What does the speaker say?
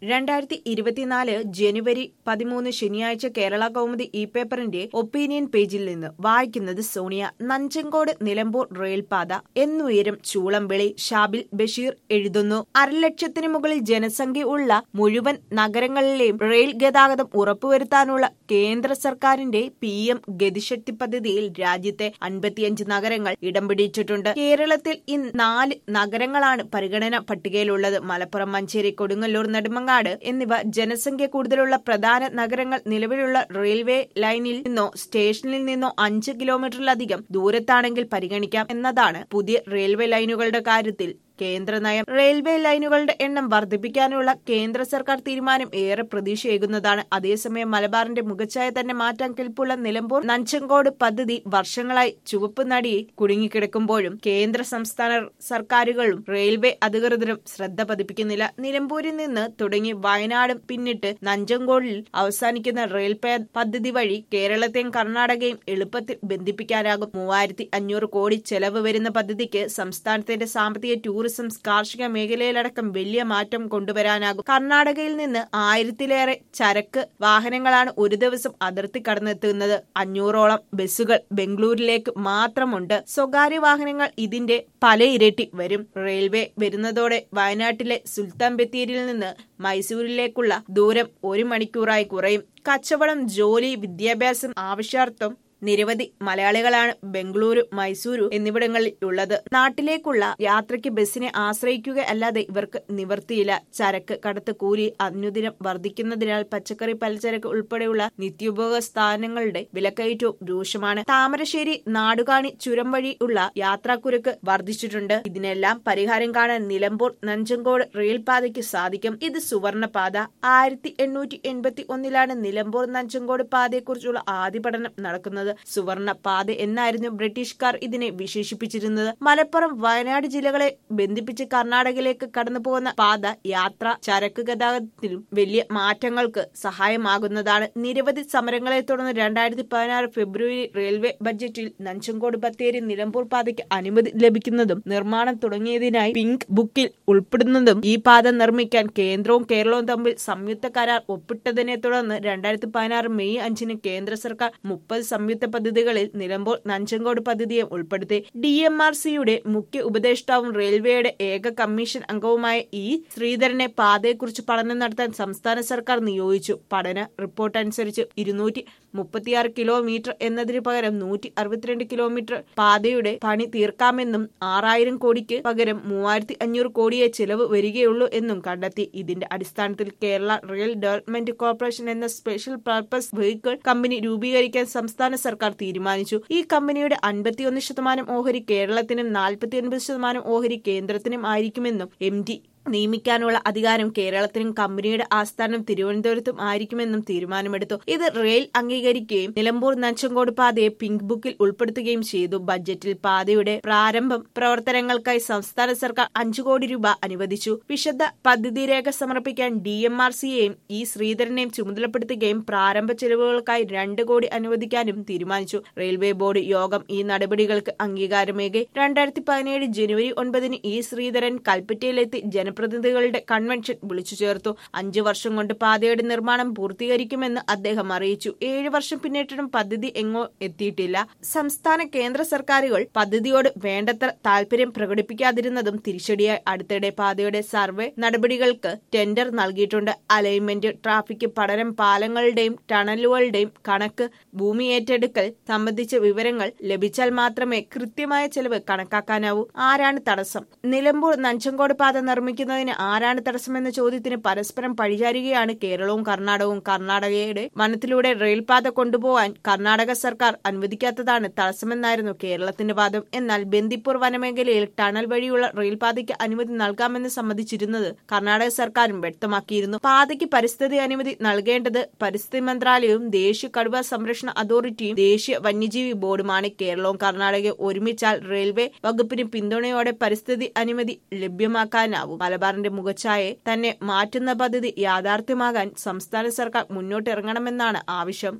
രണ്ടായിരത്തി ഇരുപത്തിനാല് ജനുവരി പതിമൂന്ന് ശനിയാഴ്ച കേരള കൗമുദി ഇ പേപ്പറിന്റെ ഒപ്പീനിയൻ പേജിൽ നിന്ന് വായിക്കുന്നത് സോണിയ നഞ്ചങ്കോട് നിലമ്പൂർ റെയിൽപാത എന്നുയരും ചൂളംവിളി ഷാബിൽ ബഷീർ എഴുതുന്നു അരലക്ഷത്തിന് മുകളിൽ ജനസംഖ്യ ഉള്ള മുഴുവൻ നഗരങ്ങളിലെയും റെയിൽ ഗതാഗതം ഉറപ്പുവരുത്താനുള്ള കേന്ദ്ര സർക്കാരിന്റെ പി എം ഗതിശക്തി പദ്ധതിയിൽ രാജ്യത്തെ അൻപത്തിയഞ്ച് നഗരങ്ങൾ ഇടം പിടിച്ചിട്ടുണ്ട് കേരളത്തിൽ ഇന്ന് നാല് നഗരങ്ങളാണ് പരിഗണന പട്ടികയിലുള്ളത് മലപ്പുറം മഞ്ചേരി കൊടുങ്ങല്ലൂർ നെടുമങ്ങാട് എന്നിവ ജനസംഖ്യ കൂടുതലുള്ള പ്രധാന നഗരങ്ങൾ നിലവിലുള്ള റെയിൽവേ ലൈനിൽ നിന്നോ സ്റ്റേഷനിൽ നിന്നോ അഞ്ച് കിലോമീറ്ററിലധികം ദൂരത്താണെങ്കിൽ പരിഗണിക്കാം എന്നതാണ് പുതിയ റെയിൽവേ ലൈനുകളുടെ കാര്യത്തിൽ കേന്ദ്ര നയം റെയിൽവേ ലൈനുകളുടെ എണ്ണം വർദ്ധിപ്പിക്കാനുള്ള കേന്ദ്ര സർക്കാർ തീരുമാനം ഏറെ പ്രതീക്ഷയേകുന്നതാണ് അതേസമയം മലബാറിന്റെ മുഖച്ഛായ തന്നെ മാറ്റാൻ കെൽപ്പുള്ള നിലമ്പൂർ നഞ്ചങ്കോട് പദ്ധതി വർഷങ്ങളായി ചുവപ്പ് നടിയെ കുടുങ്ങിക്കിടക്കുമ്പോഴും കേന്ദ്ര സംസ്ഥാന സർക്കാരുകളും റെയിൽവേ അധികൃതരും ശ്രദ്ധ പതിപ്പിക്കുന്നില്ല നിലമ്പൂരിൽ നിന്ന് തുടങ്ങി വയനാടും പിന്നിട്ട് നഞ്ചങ്കോടിൽ അവസാനിക്കുന്ന റെയിൽ പദ്ധതി വഴി കേരളത്തെയും കർണാടകയും എളുപ്പത്തിൽ ബന്ധിപ്പിക്കാനാകും മൂവായിരത്തി അഞ്ഞൂറ് കോടി ചെലവ് വരുന്ന പദ്ധതിക്ക് സംസ്ഥാനത്തിന്റെ സാമ്പത്തിക ടൂറിസം കാർഷിക മേഖലയിലടക്കം വലിയ മാറ്റം കൊണ്ടുവരാനാകും കർണാടകയിൽ നിന്ന് ആയിരത്തിലേറെ ചരക്ക് വാഹനങ്ങളാണ് ഒരു ദിവസം അതിർത്തി കടന്നെത്തുന്നത് അഞ്ഞൂറോളം ബസ്സുകൾ ബംഗളൂരിലേക്ക് മാത്രമുണ്ട് സ്വകാര്യ വാഹനങ്ങൾ ഇതിന്റെ പല ഇരട്ടി വരും റെയിൽവേ വരുന്നതോടെ വയനാട്ടിലെ സുൽത്താൻ ബത്തേരിയിൽ നിന്ന് മൈസൂരിലേക്കുള്ള ദൂരം ഒരു മണിക്കൂറായി കുറയും കച്ചവടം ജോലി വിദ്യാഭ്യാസം ആവശ്യാർത്ഥം നിരവധി മലയാളികളാണ് ബംഗളൂരു മൈസൂരു എന്നിവിടങ്ങളിൽ ഉള്ളത് നാട്ടിലേക്കുള്ള യാത്രയ്ക്ക് ബസ്സിനെ ആശ്രയിക്കുക അല്ലാതെ ഇവർക്ക് നിവർത്തിയില്ല ചരക്ക് കടത്ത് കൂലി അനുദിനം വർദ്ധിക്കുന്നതിനാൽ പച്ചക്കറി പലചരക്ക് ഉൾപ്പെടെയുള്ള നിത്യോപയോഗ സ്ഥാനങ്ങളുടെ വിലക്കയറ്റവും രൂക്ഷമാണ് താമരശ്ശേരി നാടുകാണി ചുരം വഴി ഉള്ള യാത്രാക്കുരുക്ക് വർദ്ധിച്ചിട്ടുണ്ട് ഇതിനെല്ലാം പരിഹാരം കാണാൻ നിലമ്പൂർ നഞ്ചങ്കോട് റെയിൽപാതയ്ക്ക് സാധിക്കും ഇത് സുവർണപാത ആയിരത്തി എണ്ണൂറ്റി എൺപത്തി ഒന്നിലാണ് നിലമ്പൂർ നഞ്ചങ്കോട് പാതയെക്കുറിച്ചുള്ള ആദ്യ പഠനം നടക്കുന്നത് സുവർണ പാത എന്നായിരുന്നു ബ്രിട്ടീഷുകാർ ഇതിനെ വിശേഷിപ്പിച്ചിരുന്നത് മലപ്പുറം വയനാട് ജില്ലകളെ ബന്ധിപ്പിച്ച് കർണാടകയിലേക്ക് കടന്നു പോകുന്ന പാത യാത്ര ചരക്ക് ഗതാഗതത്തിലും വലിയ മാറ്റങ്ങൾക്ക് സഹായമാകുന്നതാണ് നിരവധി സമരങ്ങളെ തുടർന്ന് രണ്ടായിരത്തി പതിനാറ് ഫെബ്രുവരി റെയിൽവേ ബഡ്ജറ്റിൽ നഞ്ചങ്കോട് ബത്തേരി നിലമ്പൂർ പാതയ്ക്ക് അനുമതി ലഭിക്കുന്നതും നിർമ്മാണം തുടങ്ങിയതിനായി പിങ്ക് ബുക്കിൽ ഉൾപ്പെടുന്നതും ഈ പാത നിർമ്മിക്കാൻ കേന്ദ്രവും കേരളവും തമ്മിൽ സംയുക്ത കരാർ ഒപ്പിട്ടതിനെ തുടർന്ന് രണ്ടായിരത്തി പതിനാറ് മെയ് അഞ്ചിന് കേന്ദ്ര സർക്കാർ മുപ്പത് സംയുക്ത പദ്ധതികളിൽ നിലമ്പൂർ നഞ്ചങ്കോട് പദ്ധതിയെ ഉൾപ്പെടുത്തി ഡി എം ആർ സിയുടെ മുഖ്യ ഉപദേഷ്ടാവും റെയിൽവേയുടെ ഏക കമ്മീഷൻ അംഗവുമായ ഇ ശ്രീധരനെ പാതയെക്കുറിച്ച് പഠനം നടത്താൻ സംസ്ഥാന സർക്കാർ നിയോഗിച്ചു പഠന റിപ്പോർട്ട് അനുസരിച്ച് ഇരുന്നൂറ്റി മുപ്പത്തിയാറ് കിലോമീറ്റർ എന്നതിന് പകരം നൂറ്റി അറുപത്തിരണ്ട് കിലോമീറ്റർ പാതയുടെ പണി തീർക്കാമെന്നും ആറായിരം കോടിക്ക് പകരം മൂവായിരത്തി അഞ്ഞൂറ് കോടിയെ ചിലവ് വരികയുള്ളൂ എന്നും കണ്ടെത്തി ഇതിന്റെ അടിസ്ഥാനത്തിൽ കേരള റെയിൽ ഡെവലപ്മെന്റ് കോർപ്പറേഷൻ എന്ന സ്പെഷ്യൽ പർപ്പസ് വെഹിക്കിൾ കമ്പനി രൂപീകരിക്കാൻ സംസ്ഥാന സർക്കാർ തീരുമാനിച്ചു ഈ കമ്പനിയുടെ അൻപത്തിയൊന്ന് ശതമാനം ഓഹരി കേരളത്തിനും നാൽപ്പത്തിയൊൻപത് ശതമാനം ഓഹരി കേന്ദ്രത്തിനും ആയിരിക്കുമെന്നും എം ഡി നിയമിക്കാനുള്ള അധികാരം കേരളത്തിനും കമ്പനിയുടെ ആസ്ഥാനം തിരുവനന്തപുരത്തും ആയിരിക്കുമെന്നും തീരുമാനമെടുത്തു ഇത് റെയിൽ അംഗീകരിക്കുകയും നിലമ്പൂർ നഞ്ചങ്കോട് പാതയെ പിങ്ക് ബുക്കിൽ ഉൾപ്പെടുത്തുകയും ചെയ്തു ബജറ്റിൽ പാതയുടെ പ്രാരംഭം പ്രവർത്തനങ്ങൾക്കായി സംസ്ഥാന സർക്കാർ അഞ്ചു കോടി രൂപ അനുവദിച്ചു വിശദ പദ്ധതി രേഖ സമർപ്പിക്കാൻ ഡി എം ആർ സിയെയും ഇ ശ്രീധരനെയും ചുമതലപ്പെടുത്തുകയും പ്രാരംഭ ചെലവുകൾക്കായി രണ്ട് കോടി അനുവദിക്കാനും തീരുമാനിച്ചു റെയിൽവേ ബോർഡ് യോഗം ഈ നടപടികൾക്ക് അംഗീകാരമേകി രണ്ടായിരത്തി പതിനേഴ് ജനുവരി ഒൻപതിന് ഇ ശ്രീധരൻ കൽപ്പറ്റയിലെത്തി ജന ജനപ്രതിനിധികളുടെ കൺവെൻഷൻ വിളിച്ചു ചേർത്തു അഞ്ചു വർഷം കൊണ്ട് പാതയുടെ നിർമ്മാണം പൂർത്തീകരിക്കുമെന്ന് അദ്ദേഹം അറിയിച്ചു ഏഴു വർഷം പിന്നിട്ടിട്ടും പദ്ധതി എങ്ങോ എത്തിയിട്ടില്ല സംസ്ഥാന കേന്ദ്ര സർക്കാരുകൾ പദ്ധതിയോട് വേണ്ടത്ര താൽപര്യം പ്രകടിപ്പിക്കാതിരുന്നതും തിരിച്ചടിയായി അടുത്തിടെ പാതയുടെ സർവേ നടപടികൾക്ക് ടെൻഡർ നൽകിയിട്ടുണ്ട് അലൈൻമെന്റ് ട്രാഫിക് പഠനം പാലങ്ങളുടെയും ടണലുകളുടെയും കണക്ക് ഭൂമി ഏറ്റെടുക്കൽ സംബന്ധിച്ച വിവരങ്ങൾ ലഭിച്ചാൽ മാത്രമേ കൃത്യമായ ചെലവ് കണക്കാക്കാനാവൂ ആരാണ് തടസ്സം നിലമ്പൂർ നഞ്ചങ്കോട് പാത നിർമ്മിക്കുന്ന നിർമ്മിക്കുന്നതിന് ആരാണ് തടസ്സമെന്ന ചോദ്യത്തിന് പരസ്പരം പഴിചാരുകയാണ് കേരളവും കർണാടകവും കർണാടകയുടെ വനത്തിലൂടെ റെയിൽപാത കൊണ്ടുപോകാൻ കർണാടക സർക്കാർ അനുവദിക്കാത്തതാണ് തടസ്സമെന്നായിരുന്നു കേരളത്തിന്റെ വാദം എന്നാൽ ബന്ദിപ്പൂർ വനമേഖലയിൽ ടണൽ വഴിയുള്ള റെയിൽപാതയ്ക്ക് അനുമതി നൽകാമെന്ന് സമ്മതിച്ചിരുന്നത് കർണാടക സർക്കാരും വ്യക്തമാക്കിയിരുന്നു പാതയ്ക്ക് പരിസ്ഥിതി അനുമതി നൽകേണ്ടത് പരിസ്ഥിതി മന്ത്രാലയവും ദേശീയ കടുവ സംരക്ഷണ അതോറിറ്റിയും ദേശീയ വന്യജീവി ബോർഡുമാണ് കേരളവും കർണാടകയും ഒരുമിച്ചാൽ റെയിൽവേ വകുപ്പിന് പിന്തുണയോടെ പരിസ്ഥിതി അനുമതി ലഭ്യമാക്കാനാവും മലബാറിന്റെ മുഖച്ഛായെ തന്നെ മാറ്റുന്ന പദ്ധതി യാഥാർത്ഥ്യമാകാൻ സംസ്ഥാന സർക്കാർ മുന്നോട്ടിറങ്ങണമെന്നാണ് ആവശ്യം